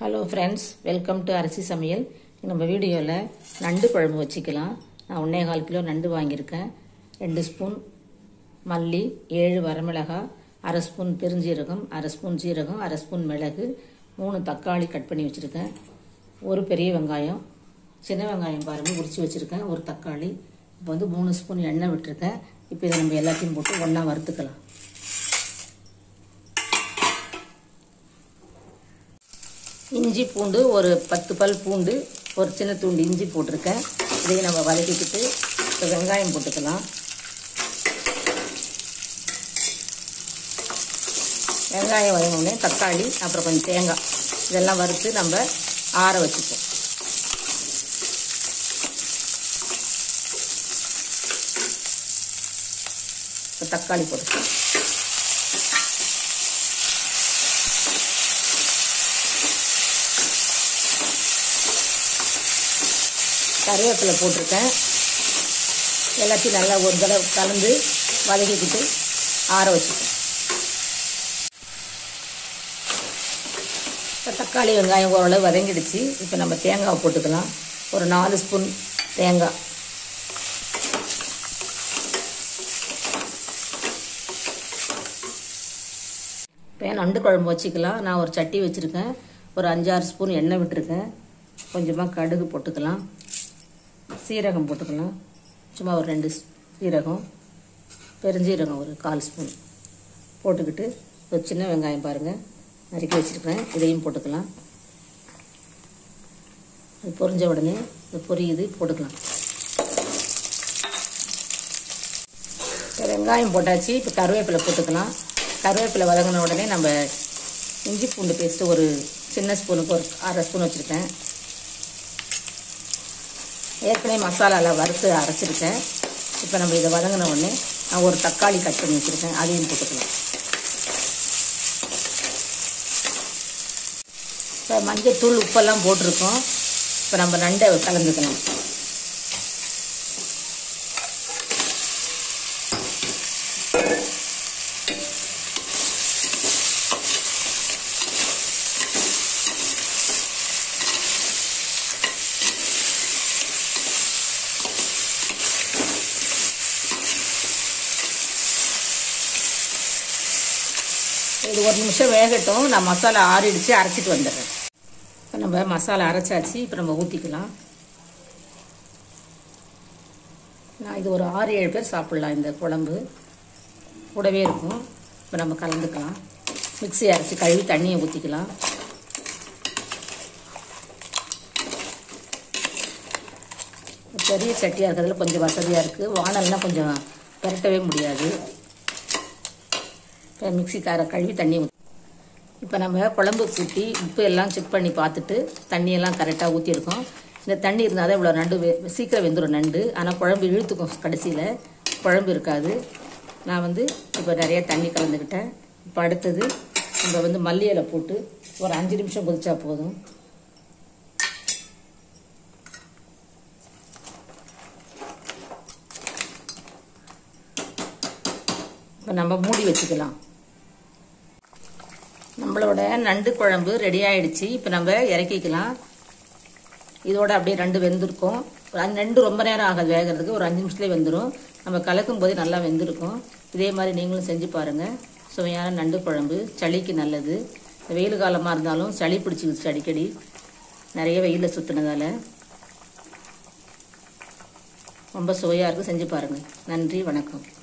hello friends welcome to அரிசி சமையல் நம்ம வீடியோவில் நண்டு குழம்பு வச்சுக்கலாம் நான் ஒன்றே கால் கிலோ நண்டு வாங்கியிருக்கேன் ரெண்டு ஸ்பூன் மல்லி ஏழு வரமிளகாய் அரை ஸ்பூன் பெருஞ்சீரகம் அரை ஸ்பூன் ஜீரகம் அரை ஸ்பூன் மிளகு மூணு தக்காளி கட் பண்ணி வச்சுருக்கேன் ஒரு பெரிய வெங்காயம் சின்ன வெங்காயம் பாருங்கள் உரிச்சு வச்சுருக்கேன் ஒரு தக்காளி இப்போ வந்து மூணு ஸ்பூன் எண்ணெய் விட்டுருக்கேன் இப்போ இதை நம்ம எல்லாத்தையும் போட்டு ஒன்றா வறுத்துக்கலாம் இஞ்சி பூண்டு ஒரு பத்து பல் பூண்டு ஒரு சின்ன துண்டு இஞ்சி போட்டிருக்கேன் இதையும் நம்ம வதக்கிக்கிட்டு இப்போ வெங்காயம் போட்டுக்கலாம் வெங்காயம் வதங்கினே தக்காளி அப்புறம் கொஞ்சம் தேங்காய் இதெல்லாம் வறுத்து நம்ம ஆற வச்சுப்போம் இப்போ தக்காளி போட்டுக்கலாம் கருவேப்பிலை போட்டிருக்கேன் எல்லாத்தையும் நல்லா ஒரு தடவை கலந்து வதக்கிக்கிட்டு ஆற வச்சுப்பேன் இப்போ தக்காளி வெங்காயம் ஓரளவு வதங்கிடுச்சு இப்போ நம்ம தேங்காய் போட்டுக்கலாம் ஒரு நாலு ஸ்பூன் தேங்காய் இப்போ நண்டு குழம்பு வச்சுக்கலாம் நான் ஒரு சட்டி வச்சுருக்கேன் ஒரு அஞ்சாறு ஸ்பூன் எண்ணெய் விட்டுருக்கேன் கொஞ்சமாக கடுகு போட்டுக்கலாம் சீரகம் போட்டுக்கலாம் சும்மா ஒரு ரெண்டு சீரகம் பெருஞ்சீரகம் ஒரு கால் ஸ்பூன் போட்டுக்கிட்டு ஒரு சின்ன வெங்காயம் பாருங்கள் நறுக்கி வச்சுருக்கேன் இதையும் போட்டுக்கலாம் அது பொரிஞ்ச உடனே இது பொரியுது போட்டுக்கலாம் இப்போ வெங்காயம் போட்டாச்சு இப்போ கருவேப்பிலை போட்டுக்கலாம் கருவேப்பிலை வதங்கின உடனே நம்ம இஞ்சி பூண்டு பேஸ்ட்டு ஒரு சின்ன ஸ்பூனுக்கு ஒரு அரை ஸ்பூன் வச்சுருக்கேன் ஏற்கனவே மசாலாவில் வறுத்து அரைச்சிருக்கேன் இப்போ நம்ம இதை வதங்கின உடனே நான் ஒரு தக்காளி கட் பண்ணி வச்சுருக்கேன் அதையும் போட்டுக்கலாம் இப்போ மஞ்சள் தூள் உப்பெல்லாம் போட்டிருக்கோம் இப்போ நம்ம நண்டை கலந்துக்கலாம் இது ஒரு நிமிஷம் வேகட்டும் நான் மசாலா ஆறிடுச்சு அரைச்சிட்டு வந்துடுறேன் இப்போ நம்ம மசாலா அரைச்சாச்சு இப்போ நம்ம ஊற்றிக்கலாம் நான் இது ஒரு ஆறு ஏழு பேர் சாப்பிட்லாம் இந்த குழம்பு கூடவே இருக்கும் இப்போ நம்ம கலந்துக்கலாம் மிக்ஸி அரைச்சி கழுவி தண்ணியை ஊற்றிக்கலாம் பெரிய சட்டியாக இருக்கிறதுல கொஞ்சம் வசதியாக இருக்குது வானல்னால் கொஞ்சம் பெரட்டவே முடியாது இப்போ மிக்சி கார கழுவி தண்ணி ஊற்றி இப்போ நம்ம குழம்பு கூட்டி உப்பு எல்லாம் செக் பண்ணி பார்த்துட்டு தண்ணியெல்லாம் கரெக்டாக ஊற்றிருக்கோம் இந்த தண்ணி இருந்தால் தான் இவ்வளோ நண்டு வெ சீக்கிரம் வெந்துடும் நண்டு ஆனால் குழம்பு இழுத்துக்கும் கடைசியில் குழம்பு இருக்காது நான் வந்து இப்போ நிறைய தண்ணி கலந்துக்கிட்டேன் இப்போ அடுத்தது நம்ம வந்து மல்லி இலை போட்டு ஒரு அஞ்சு நிமிஷம் கொதிச்சா போதும் இப்போ நம்ம மூடி வச்சுக்கலாம் நம்மளோட நண்டு குழம்பு ரெடி ஆயிடுச்சு இப்போ நம்ம இறக்கிக்கலாம் இதோட அப்படியே ரெண்டு வெந்திருக்கும் நண்டு ரொம்ப நேரம் ஆகாது வேகிறதுக்கு ஒரு அஞ்சு நிமிஷத்துலேயே வெந்துடும் நம்ம கலக்கும் போதே நல்லா வெந்திருக்கும் இதே மாதிரி நீங்களும் செஞ்சு பாருங்கள் சுவையான நண்டு குழம்பு சளிக்கு நல்லது வெயில் காலமாக இருந்தாலும் சளி பிடிச்சிக்கிச்சு அடிக்கடி நிறைய வெயிலில் சுற்றுனதால ரொம்ப சுவையாக இருக்குது செஞ்சு பாருங்கள் நன்றி வணக்கம்